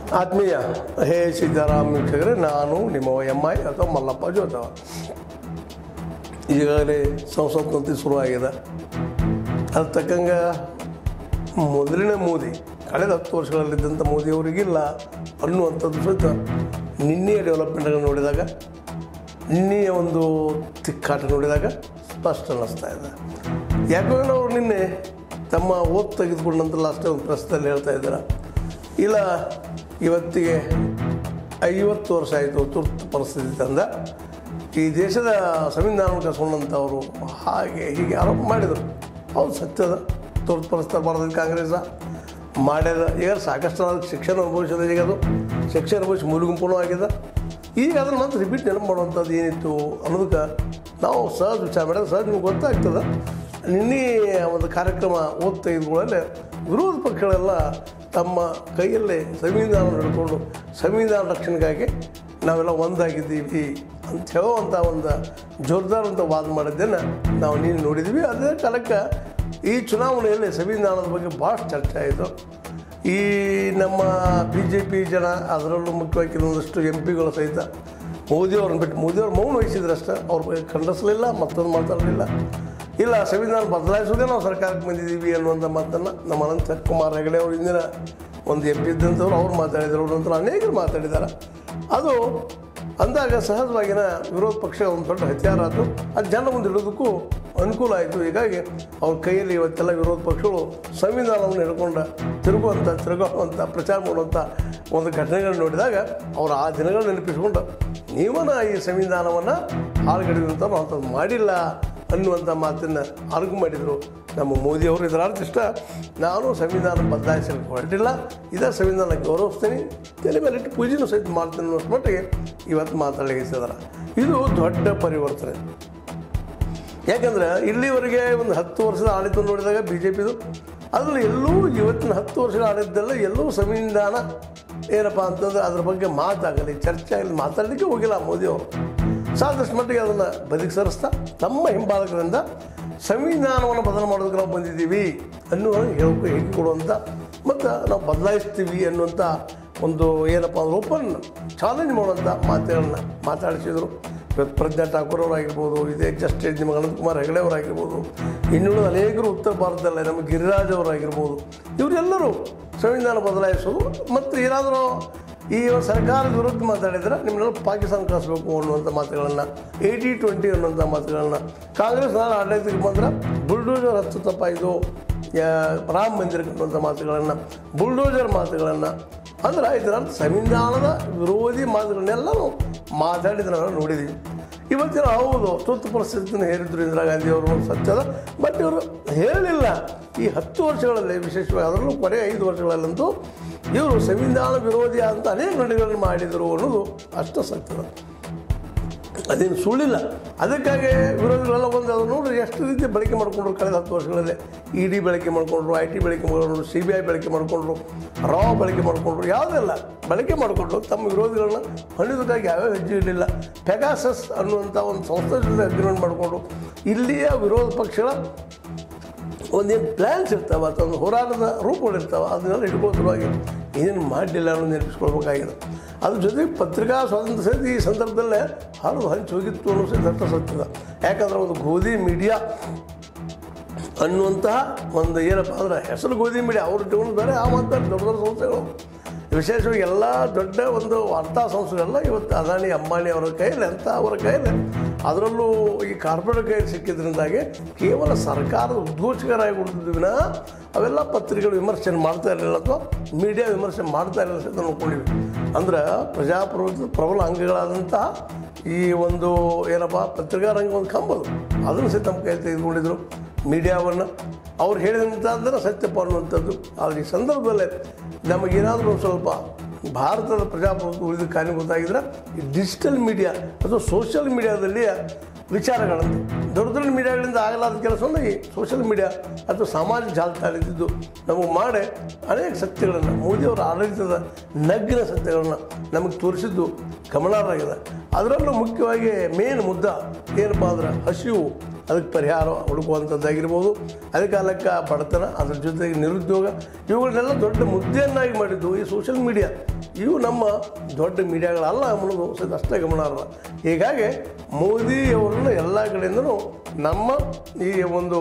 ಆತ್ಮೀಯ ಹೇ ಸಿದ್ದರಾಮ ವೀಕ್ಷಕರೇ ನಾನು ನಿಮ್ಮ ಎಮ್ ಐ ಅಥವಾ ಮಲ್ಲಪ್ಪ ಜೋತವ ಈಗಾಗಲೇ ಸಂಸತ್ನಂತೆ ಶುರುವಾಗಿದೆ ಅದು ತಕ್ಕಂಗ ಮೊದಲಿನ ಮೋದಿ ಕಳೆದ ಹತ್ತು ವರ್ಷಗಳಲ್ಲಿದ್ದಂಥ ಮೋದಿಯವರಿಗಿಲ್ಲ ಅನ್ನುವಂಥದ್ದು ಸಹಿತ ನಿನ್ನೆಯ ಡೆವಲಪ್ಮೆಂಟ್ಗಳನ್ನು ನೋಡಿದಾಗ ನಿನ್ನೆಯ ಒಂದು ತಿಕ್ಕಾಟ ನೋಡಿದಾಗ ಸ್ಪಷ್ಟ ಅನ್ನಿಸ್ತಾ ಇದೆ ಯಾಕಂದ್ರೆ ಅವರು ನಿನ್ನೆ ತಮ್ಮ ಓದ್ ತೆಗೆದುಕೊಂಡಂತ ಲಾಸ್ಟ್ ಒಂದು ಪ್ರಶ್ನೆಯಲ್ಲಿ ಹೇಳ್ತಾ ಇದ್ದಾರೆ ಇಲ್ಲ ಇವತ್ತಿಗೆ ಐವತ್ತು ವರ್ಷ ಆಯಿತು ತುರ್ತು ಪರಿಸ್ಥಿತಿ ತಂದ ಈ ದೇಶದ ಸಂವಿಧಾನ ಕಸ್ಕೊಂಡಂಥವರು ಹಾಗೆ ಹೀಗೆ ಆರೋಪ ಮಾಡಿದರು ಹೌದು ಸತ್ಯದ ತುರ್ತು ಪರಿಸ್ಥಿತಿ ಮಾಡಿದ ಕಾಂಗ್ರೆಸ್ ಮಾಡ್ಯದ ಈಗ ಸಾಕಷ್ಟು ಅದಕ್ಕೆ ಶಿಕ್ಷಣ ಅನುಭವಿಸಿದ ಈಗ ಅದು ಶಿಕ್ಷಣ ಅನುಭವಿಸಿ ಮೂಲಗುಂಪೂ ಆಗಿದೆ ಈಗ ಅದನ್ನು ಮತ್ತೆ ರಿಪೀಟ್ ನೆನಪು ಮಾಡುವಂಥದ್ದು ಏನಿತ್ತು ಅನ್ನೋದಕ್ಕೆ ನಾವು ಸಹಜ ವಿಚಾರ ಮಾಡಿದ್ರೆ ಸಹಜ ನಿಮ್ಗೆ ಗೊತ್ತಾಗ್ತದೆ ನಿನ್ನೆ ಒಂದು ಕಾರ್ಯಕ್ರಮ ಓದ್ ತೆಗೆದುಕೊಳ್ಳಲೆ ವಿರೋಧ ಪಕ್ಷಗಳೆಲ್ಲ ತಮ್ಮ ಕೈಯಲ್ಲೇ ಸಂವಿಧಾನ ಹಿಡ್ಕೊಂಡು ಸಂವಿಧಾನ ರಕ್ಷಣೆಗಾಗಿ ನಾವೆಲ್ಲ ಒಂದಾಗಿದ್ದೀವಿ ಅಂತ ಹೇಳುವಂಥ ಒಂದು ಜೋರ್ದಾರ್ ಅಂತ ವಾದ ಮಾಡಿದ್ದನ್ನು ನಾವು ನೀನು ನೋಡಿದ್ವಿ ಅದೇ ಕಾಲಕ್ಕೆ ಈ ಚುನಾವಣೆಯಲ್ಲಿ ಸಂವಿಧಾನದ ಬಗ್ಗೆ ಭಾಳ ಚರ್ಚೆ ಆಯಿತು ಈ ನಮ್ಮ ಬಿ ಜೆ ಪಿ ಜನ ಅದರಲ್ಲೂ ಮುಖ್ಯವಾಗಿ ಕೆಲವೊಂದಷ್ಟು ಎಂ ಪಿಗಳು ಸಹಿತ ಮೋದಿಯವ್ರನ್ನ ಬಿಟ್ಟು ಮೋದಿಯವ್ರು ಮೌನ ವಹಿಸಿದ್ರಷ್ಟೇ ಅವ್ರ ಬಗ್ಗೆ ಖಂಡಿಸಲಿಲ್ಲ ಮತ್ತೊಂದು ಮಾತಾಡಲಿಲ್ಲ ಇಲ್ಲ ಸಂವಿಧಾನ ಬದಲಾಯಿಸೋದೇ ನಾವು ಸರ್ಕಾರಕ್ಕೆ ಬಂದಿದ್ದೀವಿ ಅನ್ನುವಂಥ ಮಾತನ್ನು ನಮ್ಮ ಅನಂತ ಕುಮಾರ್ ಹೆಗಡೆ ಅವರು ಇಂದಿನ ಒಂದು ಎಂ ಪಿ ಇದ್ದಂಥವ್ರು ಅವ್ರು ಮಾತಾಡಿದರು ನಂತರ ಅನೇಕರು ಮಾತಾಡಿದ್ದಾರೆ ಅದು ಅಂದಾಗ ಸಹಜವಾಗಿನ ವಿರೋಧ ಪಕ್ಷ ಒಂದು ದೊಡ್ಡ ಹತ್ಯಾರ ಆಯಿತು ಅದು ಜನ ಮುಂದೆ ಇಡೋದಕ್ಕೂ ಅನುಕೂಲ ಆಯಿತು ಹೀಗಾಗಿ ಅವ್ರ ಕೈಯಲ್ಲಿ ಇವತ್ತೆಲ್ಲ ವಿರೋಧ ಪಕ್ಷಗಳು ಸಂವಿಧಾನವನ್ನು ಹಿಡ್ಕೊಂಡು ತಿರುಗುವಂಥ ತಿರುಗುವಂಥ ಪ್ರಚಾರ ಮಾಡುವಂಥ ಒಂದು ಘಟನೆಗಳನ್ನ ನೋಡಿದಾಗ ಅವರು ಆ ದಿನಗಳು ನೆನಪಿಸ್ಕೊಂಡು ನೀವನ ಈ ಸಂವಿಧಾನವನ್ನು ಹಾಳುಗಡಿಯುವಂಥ ನಾವು ಅಂಥದ್ದು ಮಾಡಿಲ್ಲ ಅನ್ನುವಂಥ ಮಾತನ್ನು ಆರ್ಗು ಮಾಡಿದರು ನಮ್ಮ ಮೋದಿಯವರು ಇದರ ಅರ್ಥ ಇಷ್ಟ ನಾನು ಸಂವಿಧಾನ ಬದಲಾಯಿಸಲಿಕ್ಕೆ ಹೊರಟಿಲ್ಲ ಇದೇ ಸಂವಿಧಾನ ಗೌರವಿಸ್ತೀನಿ ತಲೆ ಮೇಲೆ ಇಟ್ಟು ಪೂಜೆನೂ ಸಹಿತ ಮಾಡ್ತೀನಿ ಅನ್ನೋ ಮಟ್ಟಿಗೆ ಇವತ್ತು ಮಾತಾಡಲಿಕ್ಕಿದ್ದಾರೆ ಇದು ದೊಡ್ಡ ಪರಿವರ್ತನೆ ಯಾಕಂದ್ರೆ ಇಲ್ಲಿವರೆಗೆ ಒಂದು ಹತ್ತು ವರ್ಷದ ಆಡಳಿತ ನೋಡಿದಾಗ ಬಿ ಜೆ ಪಿದು ಅದರಲ್ಲಿ ಎಲ್ಲೂ ಇವತ್ತಿನ ಹತ್ತು ವರ್ಷದ ಆಡಳಿತದಲ್ಲ ಎಲ್ಲೂ ಸಂವಿಧಾನ ಏನಪ್ಪ ಅಂತಂದ್ರೆ ಅದ್ರ ಬಗ್ಗೆ ಮಾತಾಗಲಿ ಚರ್ಚೆ ಆಗಲಿ ಮಾತಾಡಲಿಕ್ಕೆ ಹೋಗಿಲ್ಲ ಮೋದಿಯವರು ಸಾಕಷ್ಟು ಮಟ್ಟಿಗೆ ಅದನ್ನು ಬದುಕಿ ಸರಿಸ್ತಾ ತಮ್ಮ ಹಿಂಬಾಲಕರಿಂದ ಸಂವಿಧಾನವನ್ನು ಬದಲು ಮಾಡೋದಕ್ಕೆ ನಾವು ಬಂದಿದ್ದೀವಿ ಅನ್ನುವ ಹೇಳಕ್ಕೆ ಹೇಗೆ ಕೊಡುವಂಥ ಮತ್ತು ನಾವು ಬದಲಾಯಿಸ್ತೀವಿ ಅನ್ನುವಂಥ ಒಂದು ಏನಪ್ಪ ಅಂದ್ರೆ ಓಪನ್ ಚಾಲೆಂಜ್ ಮಾಡುವಂಥ ಮಾತುಗಳನ್ನ ಮಾತಾಡಿಸಿದರು ಇವತ್ತು ಪ್ರಜ್ಞಾ ಠಾಕೂರ್ ಅವರಾಗಿರ್ಬೋದು ಇದೇ ಜಸ್ಟಿಸ್ ನಿಮ್ಮ ಅನಂತ್ ಕುಮಾರ್ ಹೆಗಡೆ ಅವರಾಗಿರ್ಬೋದು ಇನ್ನುಳಿದ ಅನೇಕರು ಉತ್ತರ ಭಾರತದಲ್ಲೇ ನಮ್ಮ ಗಿರಿರಾಜ್ ಅವರಾಗಿರ್ಬೋದು ಇವರೆಲ್ಲರೂ ಸಂವಿಧಾನ ಬದಲಾಯಿಸೋದು ಮತ್ತು ಏನಾದರೂ ಈ ಸರ್ಕಾರದ ವಿರುದ್ಧ ಮಾತಾಡಿದ್ರೆ ನಿಮ್ಮನ್ನೆಲ್ಲ ಪಾಕಿಸ್ತಾನ ಕಳಿಸ್ಬೇಕು ಅನ್ನುವಂಥ ಮಾತುಗಳನ್ನು ಏಯ್ಟಿ ಟ್ವೆಂಟಿ ಅನ್ನುವಂಥ ಮಾತುಗಳನ್ನು ಕಾಂಗ್ರೆಸ್ ನಾನು ಆಡಳಿತಕ್ಕೆ ಬಂದ್ರೆ ಬುಲ್ಡೋಜರ್ ಹತ್ತು ತಪ್ಪಾಯಿತು ಯಾ- ರಾಮ ಮಂದಿರಕ್ಕೆ ಅನ್ನುವಂಥ ಮಾತುಗಳನ್ನು ಬುಲ್ಡೋಜರ್ ಮಾತುಗಳನ್ನು ಅಂದ್ರೆ ಇದರ ಸಂವಿಧಾನದ ವಿರೋಧಿ ಮಾತುಗಳನ್ನೆಲ್ಲನೂ ಮಾತಾಡಿದ್ರೆ ನಾವು ನೋಡಿದ್ದೀವಿ ಇವತ್ತಿನ ಹೌದು ತುರ್ತು ಪರಿಸ್ಥಿತಿಯನ್ನು ಹೇರಿದ್ರು ಇಂದಿರಾ ಗಾಂಧಿ ಅವರು ಸತ್ಯದ ಬಟ್ ಇವರು ಹೇಳಿಲ್ಲ ಈ ಹತ್ತು ವರ್ಷಗಳಲ್ಲಿ ವಿಶೇಷವಾಗಿ ಅದರಲ್ಲೂ ಕೊನೆ ಐದು ವರ್ಷಗಳಲ್ಲಂತೂ ಇವರು ಸಂವಿಧಾನ ವಿರೋಧಿ ಅಂತ ಅನೇಕ ನಡೆಗಳನ್ನು ಮಾಡಿದರು ಅನ್ನೋದು ಅಷ್ಟು ಸತ್ಯದ ಅದೇನು ಸುಳ್ಳಿಲ್ಲ ಅದಕ್ಕಾಗಿ ವಿರೋಧಿಗಳೆಲ್ಲ ಒಂದು ಅದು ನೋಡ್ರಿ ಎಷ್ಟು ರೀತಿ ಬಳಕೆ ಮಾಡಿಕೊಂಡ್ರು ಕಳೆದ ಹತ್ತು ವರ್ಷಗಳಲ್ಲಿ ಇ ಡಿ ಬಳಕೆ ಮಾಡಿಕೊಂಡ್ರು ಐ ಟಿ ಬಳಕೆ ಮಾಡಿಕೊಂಡ್ರು ಸಿ ಬಿ ಐ ಬಳಕೆ ಮಾಡಿಕೊಂಡ್ರು ರಾ ಬಳಕೆ ಮಾಡಿಕೊಂಡ್ರು ಯಾವುದೆಲ್ಲ ಬಳಕೆ ಮಾಡಿಕೊಂಡು ತಮ್ಮ ವಿರೋಧಿಗಳನ್ನ ಹಣಿದಕ್ಕಾಗಿ ಯಾವ್ಯಾವ ಹೆಜ್ಜೆ ಇರಲಿಲ್ಲ ಪೆಗಾಸಸ್ ಅನ್ನುವಂಥ ಒಂದು ಸಂಸ್ಥೆ ಜೊತೆ ಅಗ್ರಿಮೆಂಟ್ ಮಾಡಿಕೊಂಡು ಇಲ್ಲಿಯ ವಿರೋಧ ಪಕ್ಷಗಳ ಒಂದೇನು ಪ್ಲ್ಯಾನ್ಸ್ ಇರ್ತಾವೆ ಅಥವಾ ಒಂದು ಹೋರಾಟದ ರೂಪಗಳು ಇರ್ತಾವೆ ಅದನ್ನೆಲ್ಲ ಇಟ್ಕೊಳ್ಳೋದ್ರವಾಗಿ ಏನೇನು ಮಾಡಲಿಲ್ಲ ಅನ್ನೋದು ನೆನಪಿಸ್ಕೊಳ್ಬೇಕಾಗಿದೆ ಅದ್ರ ಜೊತೆಗೆ ಪತ್ರಿಕಾ ಸ್ವಾತಂತ್ರ್ಯ ಸಹಿತ ಈ ಸಂದರ್ಭದಲ್ಲೇ ಹರಿದು ಹಂಚಿ ಹೋಗಿತ್ತು ಅನ್ನೋ ಸಹಿತ ದಟ್ಟ ಸತ್ಯದ ಯಾಕಂದ್ರೆ ಒಂದು ಗೋಧಿ ಮೀಡಿಯಾ ಅನ್ನುವಂತಹ ಒಂದು ಏನಪ್ಪ ಅಂದ್ರೆ ಹೆಸರು ಗೋಧಿ ಮೀಡಿಯಾ ಅವ್ರು ಇಟ್ಕೊಂಡು ಬೇರೆ ಆ ಮಾತಾಡಿ ದೊಡ್ಡ ದೊಡ್ಡ ಸಂಸ್ಥೆಗಳು ವಿಶೇಷವಾಗಿ ಎಲ್ಲ ದೊಡ್ಡ ಒಂದು ವಾರ್ತಾ ಸಂಸ್ಥೆಗಳೆಲ್ಲ ಇವತ್ತು ಅದಾನಿ ಅಂಬಾನಿ ಅವರ ಕೈಯಲ್ಲಿ ಅಂತ ಅವರ ಕೈಯಲ್ಲಿ ಅದರಲ್ಲೂ ಈ ಕಾರ್ಪೊರೇಟ್ ಕೈಯಲ್ಲಿ ಸಿಕ್ಕಿದ್ರಿಂದಾಗಿ ಕೇವಲ ಸರ್ಕಾರದ ಉದ್ಘೋಷಕರಾಗಿ ಉಳಿದಿದ್ದು ವಿನಃ ಅವೆಲ್ಲ ಪತ್ರಿಕೆಗಳು ವಿಮರ್ಶೆ ಮಾಡ್ತಾ ಇರಲಿಲ್ಲ ಅಥವಾ ಮೀಡಿಯಾ ವಿಮರ್ಶೆ ಮಾಡ್ತಾ ಇರಲಿಲ್ಲ ಸಹಿತ ನೋಡ್ಕೊಂಡಿವಿ ಅಂದ್ರೆ ಪ್ರಜಾಪ್ರಭುತ್ವ ಪ್ರಬಲ ಅಂಗಗಳಾದಂತಹ ಈ ಒಂದು ಏನಪ್ಪ ಪತ್ರಿಕಾ ರಂಗ ಒಂದು ಕಂಬದು ಅದನ್ನು ಸಹಿತ ನಮ್ಮ ಕೈ ತೆಗೆದುಕೊಂಡಿದ್ರು ಮೀಡಿಯಾವನ್ನು ಅವ್ರು ಹೇಳಿದಂಥದ್ದನ್ನು ಸತ್ಯಪ್ಪ ಅನ್ನುವಂಥದ್ದು ಆದರೆ ಈ ಸಂದರ್ಭದಲ್ಲೇ ನಮಗೇನಾದರೂ ಒಂದು ಸ್ವಲ್ಪ ಭಾರತದ ಪ್ರಜಾಪ್ರಭುತ್ವ ಉಳಿದ ಕಾರಣಭೂತಾಗಿದ್ರೆ ಈ ಡಿಜಿಟಲ್ ಮೀಡಿಯಾ ಅಥವಾ ಸೋಷಿಯಲ್ ಮೀಡಿಯಾದಲ್ಲಿ ವಿಚಾರಗಳನ್ನು ದೊಡ್ಡ ದೊಡ್ಡ ಮೀಡಿಯಾಗಳಿಂದ ಆಗಲಾದ ಕೆಲಸವನ್ನು ಈ ಸೋಷಿಯಲ್ ಮೀಡಿಯಾ ಅಥವಾ ಸಾಮಾಜಿಕ ಜಾಲತಾಣದಿದ್ದು ನಮಗೆ ಮಾಡಿ ಅನೇಕ ಸತ್ಯಗಳನ್ನು ಮೋದಿಯವರ ಆಡಳಿತದ ನಗ್ನ ಸತ್ಯಗಳನ್ನು ನಮಗೆ ತೋರಿಸಿದ್ದು ಗಮನಾರ್ಹವಾಗಿದೆ ಅದರಲ್ಲೂ ಮುಖ್ಯವಾಗಿ ಮೇನ್ ಮುದ್ದ ಏನಪ್ಪ ಅಂದ್ರೆ ಹಸಿವು ಅದಕ್ಕೆ ಪರಿಹಾರ ಹುಡುಕುವಂಥದ್ದಾಗಿರ್ಬೋದು ಅದೇ ಕಾಲಕ್ಕೆ ಆ ಬಡತನ ಅದ್ರ ಜೊತೆಗೆ ನಿರುದ್ಯೋಗ ಇವುಗಳನ್ನೆಲ್ಲ ದೊಡ್ಡ ಮುದ್ದೆಯನ್ನಾಗಿ ಮಾಡಿದ್ದು ಈ ಸೋಷಿಯಲ್ ಮೀಡಿಯಾ ಇವು ನಮ್ಮ ದೊಡ್ಡ ಮೀಡಿಯಾಗಳಲ್ಲ ಅನ್ನೋದು ಸಹಿತ ಅಷ್ಟೇ ಗಮನಾರ್ಹ ಹೀಗಾಗಿ ಮೋದಿಯವರನ್ನು ಎಲ್ಲ ಕಡೆಯಿಂದನೂ ನಮ್ಮ ಈ ಒಂದು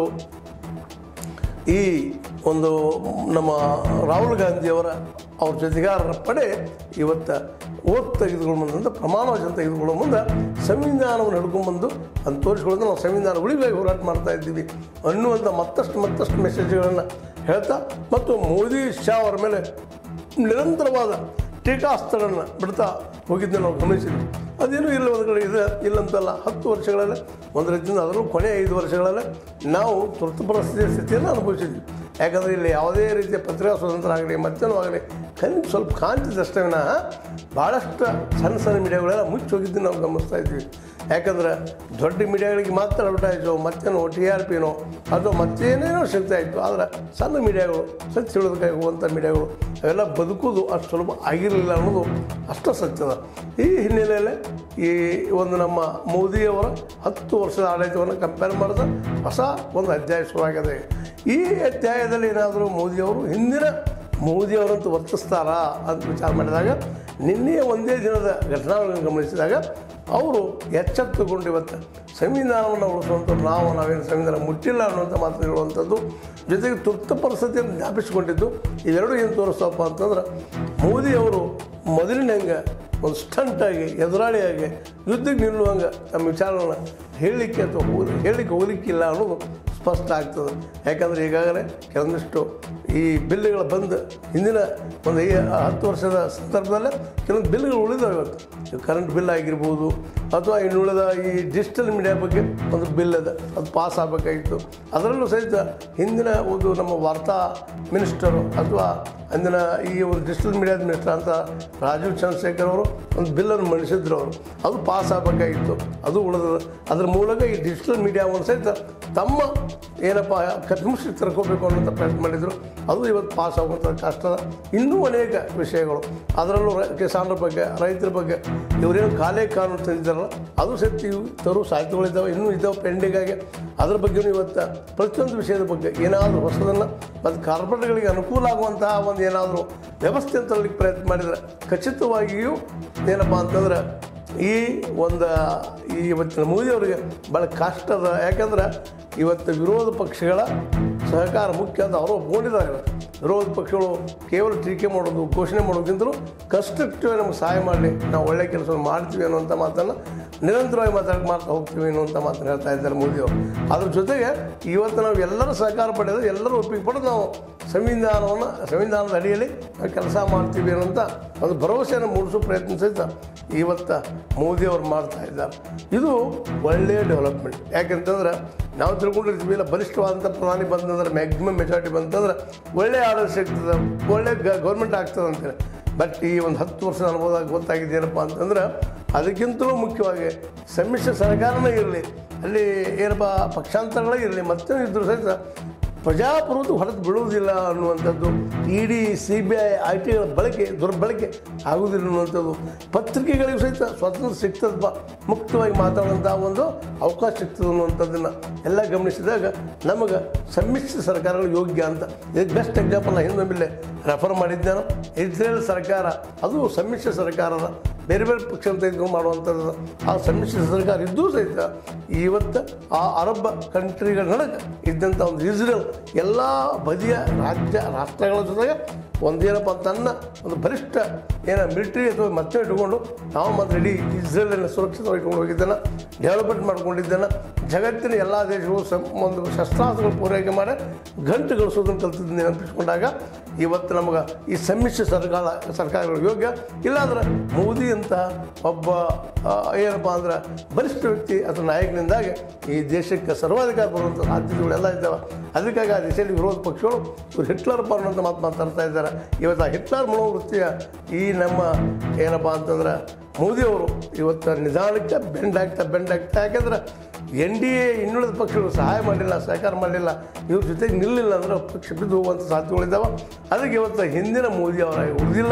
ಈ ಒಂದು ನಮ್ಮ ರಾಹುಲ್ ಗಾಂಧಿಯವರ ಅವ್ರ ಜೊತೆಗಾರರ ಪಡೆ ಇವತ್ತು ಓಟ್ ತೆಗೆದುಕೊಂಡು ಬಂದಂಥ ಪ್ರಮಾಣ ವಚನ ತೆಗೆದುಕೊಳ್ಳೋ ಮುಂದೆ ಸಂವಿಧಾನವನ್ನು ಹಿಡ್ಕೊಂಡ್ಬಂದು ಅಂತ ತೋರಿಸ್ಕೊಳ್ಳೋದು ನಾವು ಸಂವಿಧಾನ ಉಳಿಗಾಗಿ ಹೋರಾಟ ಮಾಡ್ತಾ ಇದ್ದೀವಿ ಅನ್ನುವಂಥ ಮತ್ತಷ್ಟು ಮತ್ತಷ್ಟು ಮೆಸೇಜ್ಗಳನ್ನು ಹೇಳ್ತಾ ಮತ್ತು ಮೋದಿ ಶಾ ಅವರ ಮೇಲೆ ನಿರಂತರವಾದ ಟೀಕಾಸ್ತ್ರಗಳನ್ನು ಬಿಡ್ತಾ ಹೋಗಿದ್ದನ್ನು ನಾವು ಗಮನಿಸಿದ್ವಿ ಅದೇನೂ ಇಲ್ಲ ಒಂದು ಕಡೆ ಇದೆ ಇಲ್ಲಂತಲ್ಲ ಹತ್ತು ವರ್ಷಗಳಲ್ಲಿ ಒಂದು ರೀತಿಯಿಂದ ಅದರಲ್ಲೂ ಕೊನೆ ಐದು ವರ್ಷಗಳಲ್ಲಿ ನಾವು ತುರ್ತು ಪರಿಸ್ಥಿತಿಯ ಸ್ಥಿತಿಯನ್ನು ಅನುಭವಿಸಿದ್ವಿ ಯಾಕಂದರೆ ಇಲ್ಲಿ ಯಾವುದೇ ರೀತಿಯ ಪತ್ರಿಕಾ ಸ್ವತಂತ್ರ ಆಗಲಿ ಮತ್ತೇನೂ ಆಗಲಿ ಕಣ್ಣು ಸ್ವಲ್ಪ ಕಾಣ್ತಿದ್ದಷ್ಟೇ ವಿನಃ ಭಾಳಷ್ಟು ಸಣ್ಣ ಸಣ್ಣ ಮೀಡಿಯಾಗಳೆಲ್ಲ ಮುಚ್ಚಿ ಹೋಗಿದ್ದನ್ನು ನಾವು ಗಮನಿಸ್ತಾ ಇದ್ವಿ ಯಾಕಂದ್ರೆ ದೊಡ್ಡ ಮೀಡಿಯಾಗಳಿಗೆ ಮಾತ್ರ ಅಡ್ವರ್ಟೈಸು ಮತ್ತೇನೋ ಟಿ ಆರ್ ಪಿನೋ ಅಥವಾ ಮತ್ತೇನೇನೋ ಸಿಗ್ತಾ ಇತ್ತು ಆದರೆ ಸಣ್ಣ ಮೀಡಿಯಾಗಳು ಸತ್ಯ ಹೇಳೋದಕ್ಕಾಗಿ ಹೋಗುವಂಥ ಮೀಡಿಯಾಗಳು ಅವೆಲ್ಲ ಬದುಕೋದು ಅಷ್ಟು ಸುಲಭ ಆಗಿರಲಿಲ್ಲ ಅನ್ನೋದು ಅಷ್ಟು ಸತ್ಯದ ಈ ಹಿನ್ನೆಲೆಯಲ್ಲಿ ಈ ಒಂದು ನಮ್ಮ ಮೋದಿಯವರ ಹತ್ತು ವರ್ಷದ ಆಡಳಿತವನ್ನು ಕಂಪೇರ್ ಮಾಡಿದ ಹೊಸ ಒಂದು ಅಧ್ಯಾಯ ಶುರುವಾಗಿದೆ ಈ ಅಧ್ಯಾಯದಲ್ಲಿ ಏನಾದರೂ ಮೋದಿಯವರು ಹಿಂದಿನ ಮೋದಿಯವರಂತೂ ವರ್ತಿಸ್ತಾರಾ ಅಂತ ವಿಚಾರ ಮಾಡಿದಾಗ ನಿನ್ನೆಯ ಒಂದೇ ದಿನದ ಘಟನಾಗಳನ್ನು ಗಮನಿಸಿದಾಗ ಅವರು ಎಚ್ಚೆತ್ತುಕೊಂಡು ಇವತ್ತು ಸಂವಿಧಾನವನ್ನು ಉಳಿಸುವಂಥದ್ದು ನಾವು ನಾವೇನು ಸಂವಿಧಾನ ಮುಟ್ಟಿಲ್ಲ ಅನ್ನುವಂಥ ಮಾತು ಹೇಳುವಂಥದ್ದು ಜೊತೆಗೆ ತುರ್ತು ಪರಿಸ್ಥಿತಿಯನ್ನು ಜ್ಞಾಪಿಸಿಕೊಂಡಿದ್ದು ಇವೆರಡು ಏನು ತೋರಿಸ್ತಪ್ಪ ಅಂತಂದ್ರೆ ಮೋದಿಯವರು ಮೊದಲಿನಂಗೆ ಒಂದು ಸ್ಟಂಟಾಗಿ ಎದುರಾಳಿಯಾಗಿ ಯುದ್ಧಕ್ಕೆ ನಿಲ್ಲುವಂಗೆ ತಮ್ಮ ವಿಚಾರಗಳನ್ನ ಹೇಳಲಿಕ್ಕೆ ಅಥವಾ ಹೋಗ್ ಹೇಳಲಿಕ್ಕೆ ಹೋಗ್ಲಿಕ್ಕಿಲ್ಲ ಅನ್ನೋದು ಸ್ಪಷ್ಟ ಆಗ್ತದೆ ಯಾಕಂದರೆ ಈಗಾಗಲೇ ಕೆಲವೊಂದಿಷ್ಟು ಈ ಬಿಲ್ಗಳು ಬಂದು ಹಿಂದಿನ ಒಂದು ಈ ಹತ್ತು ವರ್ಷದ ಸಂದರ್ಭದಲ್ಲೇ ಕೆಲವೊಂದು ಬಿಲ್ಗಳು ಉಳಿದಾವೆ ಇವತ್ತು ಕರೆಂಟ್ ಬಿಲ್ ಆಗಿರ್ಬೋದು ಅಥವಾ ಇನ್ನುಳಿದ ಈ ಡಿಜಿಟಲ್ ಮೀಡಿಯಾ ಬಗ್ಗೆ ಒಂದು ಬಿಲ್ ಅದ ಅದು ಪಾಸ್ ಆಗಬೇಕಾಗಿತ್ತು ಅದರಲ್ಲೂ ಸಹಿತ ಹಿಂದಿನ ಒಂದು ನಮ್ಮ ವಾರ್ತಾ ಮಿನಿಸ್ಟರು ಅಥವಾ ಅಂದಿನ ಈ ಒಂದು ಡಿಜಿಟಲ್ ಮೀಡಿಯಾದ ಮಿನಿಸ್ಟರ್ ಅಂತ ರಾಜೀವ್ ಚಂದ್ರಶೇಖರ್ ಅವರು ಒಂದು ಬಿಲ್ಲನ್ನು ಮಂಡಿಸಿದ್ರು ಅವರು ಅದು ಪಾಸ್ ಆಗಬೇಕಾಗಿತ್ತು ಅದು ಉಳಿದದ ಅದ್ರ ಮೂಲಕ ಈ ಡಿಜಿಟಲ್ ಮೀಡಿಯಾವನ್ನು ಸಹಿತ ತಮ್ಮ ಏನಪ್ಪ ಕಟ್ಮುಷ್ಟಿ ತರ್ಕೋಬೇಕು ಅನ್ನೋಂಥ ಪ್ರಯತ್ನ ಮಾಡಿದರು ಅದು ಇವತ್ತು ಪಾಸ್ ಆಗುವಂಥ ಕಷ್ಟದ ಇನ್ನೂ ಅನೇಕ ವಿಷಯಗಳು ಅದರಲ್ಲೂ ರೈ- ಕಿಸಾನರ ಬಗ್ಗೆ ರೈತರ ಬಗ್ಗೆ ಇವರೇನು ಕಾಲೇ ಕಾನೂನು ತಂದಿದ್ದಾರಲ್ಲ ಅದು ಸಹಿತ ಇವು ತರು ಸಾಹಿತ್ಯಗಳಿದ್ದಾವೆ ಇನ್ನೂ ಇದ್ದಾವೆ ಪೆಂಡಿಂಗ್ ಆಗಿ ಅದ್ರ ಬಗ್ಗೆನೂ ಇವತ್ತು ಪ್ರತಿಯೊಂದು ವಿಷಯದ ಬಗ್ಗೆ ಏನಾದರೂ ಹೊಸದನ್ನು ಮತ್ತು ಕಾರ್ಪೊರೇಟ್ಗಳಿಗೆ ಅನುಕೂಲ ಆಗುವಂತಹ ಒಂದು ಏನಾದರೂ ವ್ಯವಸ್ಥೆ ತರಲಿಕ್ಕೆ ಪ್ರಯತ್ನ ಮಾಡಿದರೆ ಖಚಿತವಾಗಿಯೂ ಏನಪ್ಪ ಅಂತಂದ್ರೆ ಈ ಒಂದು ಈ ಇವತ್ತಿನ ಮೋದಿಯವರಿಗೆ ಭಾಳ ಕಷ್ಟ ಅದ ಯಾಕಂದ್ರೆ ಇವತ್ತು ವಿರೋಧ ಪಕ್ಷಗಳ ಸಹಕಾರ ಮುಖ್ಯ ಅಂತ ಅವರು ಒಪ್ಕೊಂಡಿದ್ದಾರೆ ಇವತ್ತು ವಿರೋಧ ಪಕ್ಷಗಳು ಕೇವಲ ಟೀಕೆ ಮಾಡೋದು ಘೋಷಣೆ ಮಾಡೋದಕ್ಕಿಂತಲೂ ಕನ್ಸ್ಟ್ರಕ್ಟಿವ್ ನಮಗೆ ಸಹಾಯ ಮಾಡಲಿ ನಾವು ಒಳ್ಳೆ ಕೆಲಸವನ್ನು ಮಾಡ್ತೀವಿ ಅನ್ನುವಂಥ ಮಾತನ್ನು ನಿರಂತರವಾಗಿ ಮಾತಾಡಕ್ಕೆ ಮಾಡ್ತಾ ಹೋಗ್ತೀವಿ ಅನ್ನುವಂಥ ಮಾತನ್ನು ಹೇಳ್ತಾ ಇದ್ದಾರೆ ಮೋದಿಯವರು ಅದ್ರ ಜೊತೆಗೆ ಇವತ್ತು ನಾವು ಎಲ್ಲರೂ ಸಹಕಾರ ಪಡೆದು ಎಲ್ಲರೂ ಒಪ್ಪಿಗೆ ಪಡೆದು ನಾವು ಸಂವಿಧಾನವನ್ನು ಸಂವಿಧಾನದ ಅಡಿಯಲ್ಲಿ ನಾವು ಕೆಲಸ ಮಾಡ್ತೀವಿ ಅನ್ನೋಂಥ ಒಂದು ಭರವಸೆಯನ್ನು ಮೂಡಿಸೋ ಪ್ರಯತ್ನ ಸಹಿತ ಇವತ್ತು ಮೋದಿಯವರು ಮಾಡ್ತಾ ಇದ್ದಾರೆ ಇದು ಒಳ್ಳೆಯ ಡೆವಲಪ್ಮೆಂಟ್ ಯಾಕೆಂತಂದ್ರೆ ನಾವು ತಿಳ್ಕೊಂಡಿರ್ತೀವಿ ಇಲ್ಲ ಬಲಿಷ್ಠವಾದಂಥ ಪ್ರಧಾನಿ ಬಂತಂದ್ರೆ ಮ್ಯಾಕ್ಸಿಮಮ್ ಮೆಜಾರಿಟಿ ಬಂತಂದ್ರೆ ಒಳ್ಳೆಯ ಆಡಳಿತ ಸಿಗ್ತದೆ ಒಳ್ಳೆ ಗೌರ್ಮೆಂಟ್ ಆಗ್ತದೆ ಅಂತೇಳಿ ಬಟ್ ಈ ಒಂದು ಹತ್ತು ವರ್ಷದ ಅನುಭವದಾಗ ಗೊತ್ತಾಗಿದೆ ಏನಪ್ಪ ಅಂತಂದ್ರೆ ಅದಕ್ಕಿಂತಲೂ ಮುಖ್ಯವಾಗಿ ಸಮ್ಮಿಶ್ರ ಸರ್ಕಾರನೇ ಇರಲಿ ಅಲ್ಲಿ ಏನಪ್ಪ ಪಕ್ಷಾಂತರಗಳೇ ಇರಲಿ ಮತ್ತೆ ಇದ್ರೂ ಸಹಿತ ಪ್ರಜಾಪ್ರಭುತ್ವ ಹೊರತು ಬಿಡುವುದಿಲ್ಲ ಅನ್ನುವಂಥದ್ದು E D C B I I ಟಿಗಳ ಬಳಕೆ ದುರ್ಬಳಕೆ ಆಗುವುದಿಲ್ಲ ಅನ್ನುವಂಥದ್ದು ಪತ್ರಿಕೆಗಳಿಗೂ ಸಹಿತ ಸ್ವಾತಂತ್ರ್ಯ ಸಿಗ್ತದಪ್ಪ ಮುಕ್ತವಾಗಿ ಮಾತಾಡುವಂಥ ಒಂದು ಅವಕಾಶ ಸಿಗ್ತದೆ ಅನ್ನುವಂಥದ್ದನ್ನು ಎಲ್ಲ ಗಮನಿಸಿದಾಗ ನಮಗೆ ಸಮ್ಮಿಶ್ರ ಸರ್ಕಾರಗಳು ಯೋಗ್ಯ ಅಂತ ಇದಕ್ಕೆ ಬೆಸ್ಟ್ ಎಕ್ಸಾಂಪಲ್ ನಾನು ಹಿಂದೊಮ್ಮಿಲ್ಲೇ ರೆಫರ್ ಮಾಡಿದ್ದೇನೆ ಇಸ್ರೇಲ್ ಸರ್ಕಾರ ಅದು ಸಮ್ಮಿಶ್ರ ಸರ್ಕಾರದ ಬೇರೆ ಬೇರೆ ಪಕ್ಷ ತೆಗೆದುಕೊಂಡು ಮಾಡುವಂಥದ್ದು ಆ ಸಮ್ಮಿಶ್ರ ಸರ್ಕಾರ ಇದ್ದೂ ಸಹಿತ ಇವತ್ತು ಆ ಅರಬ್ ಕಂಟ್ರಿಗಳ ನಡಕ ಇದ್ದಂಥ ಒಂದು ಇಸ್ರೇಲ್ ಎಲ್ಲ ಬದಿಯ ರಾಜ್ಯ ರಾಷ್ಟ್ರಗಳ ಜೊತೆಗೆ ಒಂದೇನಪ್ಪ ತನ್ನ ಒಂದು ಬಲಿಷ್ಠ ಏನ ಮಿಲಿಟರಿ ಅಥವಾ ಮತ್ತೆ ಇಟ್ಕೊಂಡು ನಾವು ಮಾತ್ರ ಇಡೀ ಇಸ್ರೇಲನ್ನು ಸುರಕ್ಷಿತವಾಗಿ ಇಟ್ಕೊಂಡು ಹೋಗಿದ್ದಾನೆ ಡೆವಲಪ್ಮೆಂಟ್ ಮಾಡ್ಕೊಂಡಿದ್ದಾನೆ ಜಗತ್ತಿನ ಎಲ್ಲ ದೇಶಗಳು ಸಂ ಒಂದು ಶಸ್ತ್ರಾಸ್ತ್ರಗಳು ಪೂರೈಕೆ ಮಾಡಿ ಗಂಟು ಗಳಿಸೋದನ್ನು ಕಲ್ತಿದ್ದು ನೆನಪಿಸ್ಕೊಂಡಾಗ ಇವತ್ತು ನಮಗೆ ಈ ಸಮ್ಮಿಶ್ರ ಸರ್ಕಾರ ಸರ್ಕಾರಗಳು ಯೋಗ್ಯ ಇಲ್ಲಾಂದ್ರೆ ಮೋದಿ ಅಂತ ಒಬ್ಬ ಆ, ಏನಪ್ಪ ಅಂದ್ರೆ ಬಲಿಷ್ಠ ವ್ಯಕ್ತಿ ಅಥವಾ ನಾಯಕನಿಂದಾಗಿ ಈ ದೇಶಕ್ಕೆ ಸರ್ವಾಧಿಕಾರ ಬರುವಂಥ ಸಾಧ್ಯತೆಗಳೆಲ್ಲ ಇದ್ದಾವೆ ಅದಕ್ಕಾಗಿ ಆ ದೇಶದಲ್ಲಿ ವಿರೋಧ ಪಕ್ಷಗಳು ಇವರು ಹಿಟ್ಲರ್ ಅನ್ನೋಂಥ ಮಾತು ಮಾತಾಡ್ತಾ ಇದ್ದಾರೆ ಇವತ್ತು ಆ ಹಿಟ್ಲರ್ ಮನೋವೃತ್ತಿಯ ಈ ನಮ್ಮ ಏನಪ್ಪ ಅಂತಂದ್ರೆ ಮೋದಿಯವರು ಇವತ್ತು ನಿಧಾನಕ್ಕೆ ಬೆಂಡ್ ಆಗ್ತಾ ಬೆಂಡ್ ಆಗ್ತಾ ಯಾಕೆಂದ್ರೆ ಎನ್ ಡಿ ಎ ಇನ್ನುಳಿದ ಪಕ್ಷಗಳು ಸಹಾಯ ಮಾಡಲಿಲ್ಲ ಸಹಕಾರ ಮಾಡಲಿಲ್ಲ ಇವ್ರ ಜೊತೆಗೆ ನಿಲ್ಲಿಲ್ಲ ಅಂದ್ರೆ ಪಕ್ಷ ಬಿದ್ದು ಹೋಗುವಂಥ ಸಾಧ್ಯತೆಗಳಿದ್ದಾವೆ ಅದಕ್ಕೆ ಇವತ್ತು ಹಿಂದಿನ ಮೋದಿ ಅವರಾಗಿ ಉಳಿದಿಲ್ಲ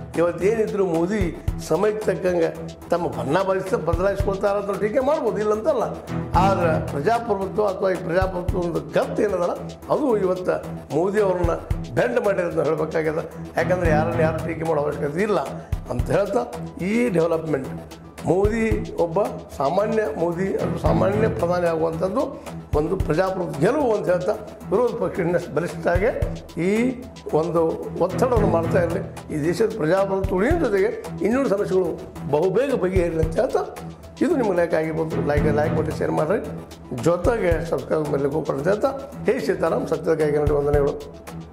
ಇವತ್ತು ಏನಿದ್ರು ಮೋದಿ ಸಮಯಕ್ಕೆ ತಕ್ಕಂಗೆ ತಮ್ಮ ಬಣ್ಣ ಬಯಸ್ತಾ ಬದಲಾಯಿಸ್ಕೊಳ್ತಾರ ಅಂತ ಟೀಕೆ ಮಾಡ್ಬೋದು ಇಲ್ಲಂತಲ್ಲ ಆದ್ರೆ ಪ್ರಜಾಪ್ರಭುತ್ವ ಅಥವಾ ಈ ಪ್ರಜಾಪ್ರಭುತ್ವ ಒಂದು ಗತ್ತು ಏನದಲ್ಲ ಅದು ಇವತ್ತು ಮೋದಿ ಅವ್ರನ್ನ ಬೆಂಡ್ ಮಾಡಿರೋದನ್ನ ಹೇಳಬೇಕಾಗ್ಯದ ಯಾಕಂದ್ರೆ ಯಾರನ್ನ ಯಾರು ಟೀಕೆ ಮಾಡೋ ಅವಶ್ಯಕತೆ ಇಲ್ಲ ಅಂತ ಹೇಳ್ತಾ ಈ ಡೆವಲಪ್ಮೆಂಟ್ ಮೋದಿ ಒಬ್ಬ ಸಾಮಾನ್ಯ ಮೋದಿ ಅದು ಸಾಮಾನ್ಯ ಪ್ರಧಾನಿ ಆಗುವಂಥದ್ದು ಒಂದು ಪ್ರಜಾಪ್ರಭುತ್ವ ಗೆಲುವು ಅಂತ ಹೇಳ್ತಾ ವಿರೋಧ ಪಕ್ಷ ಇನ್ನಷ್ಟು ಬಲಿಷ್ಠಾಗಿ ಈ ಒಂದು ಒತ್ತಡವನ್ನು ಮಾಡ್ತಾ ಇರಲಿ ಈ ದೇಶದ ಪ್ರಜಾಪ್ರಭುತ್ವ ಉಳಿಯೋ ಜೊತೆಗೆ ಇನ್ನೂರು ಸಮಸ್ಯೆಗಳು ಬಹುಬೇಗ ಬಗೆಹರಿಲಿ ಅಂತ ಹೇಳ್ತಾ ಇದು ನಿಮಗೆ ಲೈಕ್ ಆಗಿರ್ಬೋದು ಲೈಕ್ ಲೈಕ್ ಕೊಟ್ಟು ಶೇರ್ ಮಾಡಿರಿ ಜೊತೆಗೆ ಸಬ್ಸ್ಕ್ರೈಬ್ ಮಾಡಲಿಕ್ಕೆ ಹೋಗ್ಕೊಂಡು ಅಂತ ಹೇಳ್ತಾ ಹೇ ಸೀತಾರಾಮ್ ಸತ್ಯದ ಕೈಗೆ ನೋಡಿ ವಂದನೆಗಳು